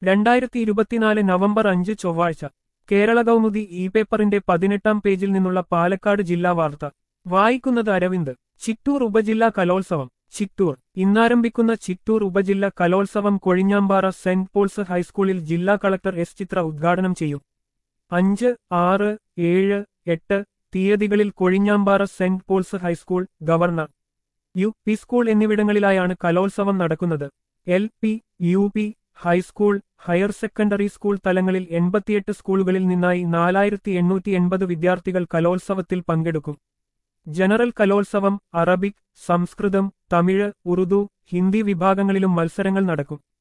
രണ്ടായിരത്തി ഇരുപത്തിനാല് നവംബർ അഞ്ച് ചൊവ്വാഴ്ച കേരള കൗമുദി ഇ പേപ്പറിന്റെ പതിനെട്ടാം പേജിൽ നിന്നുള്ള പാലക്കാട് ജില്ലാ വാർത്ത വായിക്കുന്നത് അരവിന്ദ് ചിറ്റൂർ ഉപജില്ലാ കലോത്സവം ചിറ്റൂർ ഇന്നാരംഭിക്കുന്ന ചിറ്റൂർ ഉപജില്ല കലോത്സവം കൊഴിഞ്ഞാമ്പാറ സെന്റ് പോൾസ് ഹൈസ്കൂളിൽ ജില്ലാ കളക്ടർ എസ് ചിത്ര ഉദ്ഘാടനം ചെയ്യും അഞ്ച് ആറ് ഏഴ് എട്ട് തീയതികളിൽ Kozhinjampara Saint Paul's high school governor U P school എന്നിവിടങ്ങളിലായാണ് കലോത്സവം നടക്കുന്നത് L P U P high school higher secondary school തലങ്ങളിൽ എൺപത്തിയെട്ട് സ്കൂളുകളിൽ നിന്നായി നാലായിരത്തി എണ്ണൂറ്റി എൺപത് വിദ്യാർത്ഥികൾ കലോത്സവത്തിൽ പങ്കെടുക്കും ജനറൽ കലോത്സവം അറബിക് സംസ്കൃതം തമിഴ് ഉറുദു ഹിന്ദി വിഭാഗങ്ങളിലും മത്സരങ്ങൾ നടക്കും